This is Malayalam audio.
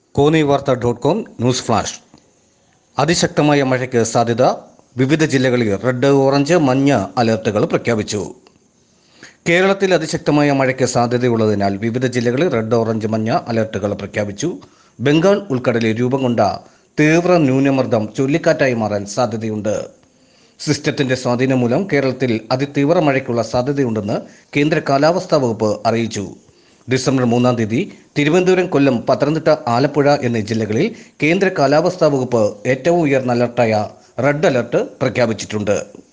കോന്നി വാർത്ത ഡോട്ട് കോം ന്യൂസ് ഫ്ലാഷ് അതിശക്തമായ മഴയ്ക്ക് സാധ്യത വിവിധ ജില്ലകളിൽ റെഡ് ഓറഞ്ച് മഞ്ഞ അലർട്ടുകൾ പ്രഖ്യാപിച്ചു കേരളത്തിൽ അതിശക്തമായ മഴയ്ക്ക് സാധ്യതയുള്ളതിനാൽ വിവിധ ജില്ലകളിൽ റെഡ് ഓറഞ്ച് മഞ്ഞ അലർട്ടുകൾ പ്രഖ്യാപിച്ചു ബംഗാൾ ഉൾക്കടലിൽ രൂപം കൊണ്ട തീവ്ര ന്യൂനമർദ്ദം ചുഴലിക്കാറ്റായി മാറാൻ സാധ്യതയുണ്ട് സിസ്റ്റത്തിന്റെ സ്വാധീനം മൂലം കേരളത്തിൽ അതിതീവ്ര മഴയ്ക്കുള്ള സാധ്യതയുണ്ടെന്ന് കേന്ദ്ര കാലാവസ്ഥാ വകുപ്പ് അറിയിച്ചു ഡിസംബർ മൂന്നാം തീയതി തിരുവനന്തപുരം കൊല്ലം പത്തനംതിട്ട ആലപ്പുഴ എന്നീ ജില്ലകളിൽ കേന്ദ്ര കാലാവസ്ഥാ വകുപ്പ് ഏറ്റവും ഉയർന്ന അലർട്ടായ റെഡ് അലർട്ട് പ്രഖ്യാപിച്ചിട്ടുണ്ട്